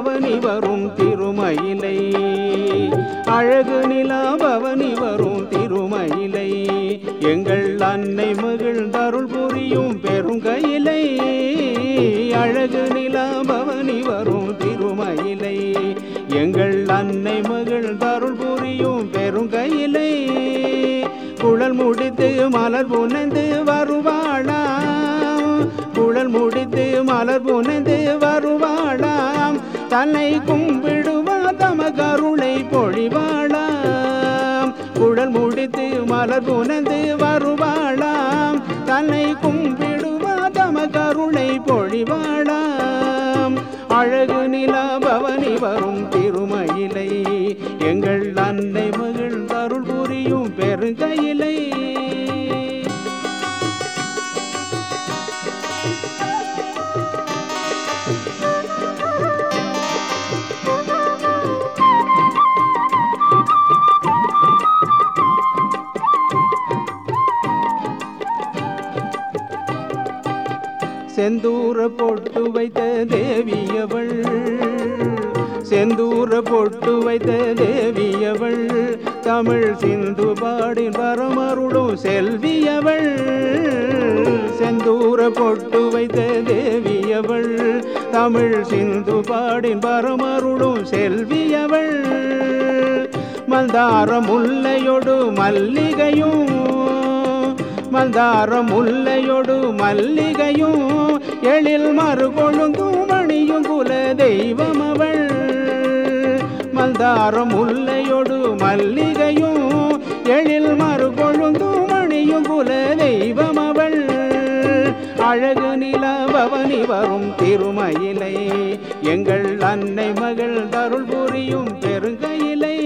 பவனி வரும் திருமயிலை அழகு நிலா பவனி வரும் திருமயிலை எங்கள் அன்னை மகிழ்ந்தருள் புரியும் பெருங்கையிலை அழகு நிலா பவனி வரும் திருமயிலை எங்கள் அன்னை மகிழ்ந்தருள் புரியும் பெருங்கையிலை குழல் முடித்து மலர் புனைந்து வருவாளாம் குழல் முடித்து மலர் புனைந்து வருவாளாம் தன்னை கும்பிடுவா தம கருணை பொழிவாளாம் குழல் முடித்து மலர் புனைந்து வருவாளாம் தன்னை கும்பிடுவா தம கருணை பொழிவாளாம் அழகு நிலா பவனி வரும் திருமயிலை எங்கள் அன்னை மகிழ் அருள் புரியும் பெருங்கையிலை செந்தூர பொட்டு வைத்த தேவியவள் செந்தூர பொட்டு வைத்த தேவியவள் தமிழ் சிந்து பாடின் வரமருளும் செல்வியவள் செந்தூர பொட்டு வைத்த தேவியவள் தமிழ் சிந்து பாடின் வரமருளும் செல்வியவள் மந்தார முல்லையொடு மல்லிகையும் மந்தார முல்லையொடு மல்லிகையும் எழில் மறு கொழுங்கும் மணியும் குல தெய்வம் அவள் மந்தார முல்லையொடு மல்லிகையும் எழில் மறு கொழுங்கும் மணியும் குல தெய்வம் அவள் அழகு நில பவனி வரும் திருமயிலை எங்கள் அன்னை மகள் தருள் புரியும் பெருங்கையிலை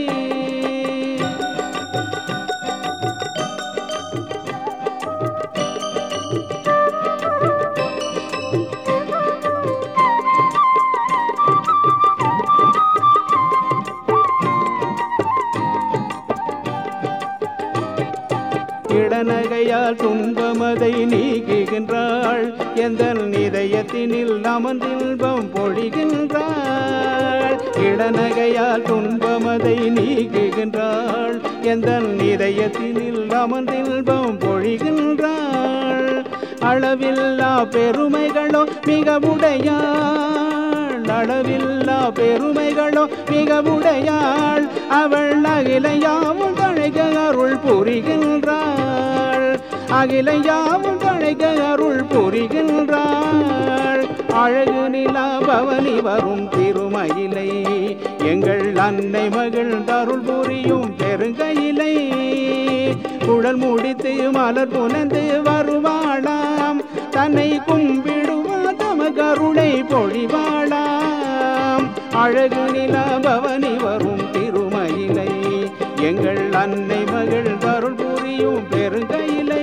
இடநகையால் துன்பமதை நீக்குகின்றாள் எந்த இதயத்தினில் அமர்ந்தில்பம் பொழிகின்றாள் இடநகையால் துன்பமதை நீக்குகின்றாள் எந்த இதயத்தினில் அமர்ந்தில்பம் பொழிகின்றாள் அளவில்லா பெருமைகளோ மிக உடையாள் அளவில்லா பெருமைகளோ மிக உடையாள் அவள் அகிலையாவும் தழைக்க அருள் புரிகின்றாள் அகிலையாவும் தழைக்க அருள் புரிகின்றாள் அழகு நிலா பவனி வரும் திருமயிலை எங்கள் அன்னை மகள் தருள் புரியும் பெருங்கையிலை குழல் முடித்து மலர் புனந்து வருவாளாம் தன்னை கும்பிடுவா தம கருணை பொழிவாளாம் அழகு நிலா பவனி வரும் திருமயிலை எங்கள் அன்னை மகள் தருள் புரியும் பெருங்கையிலை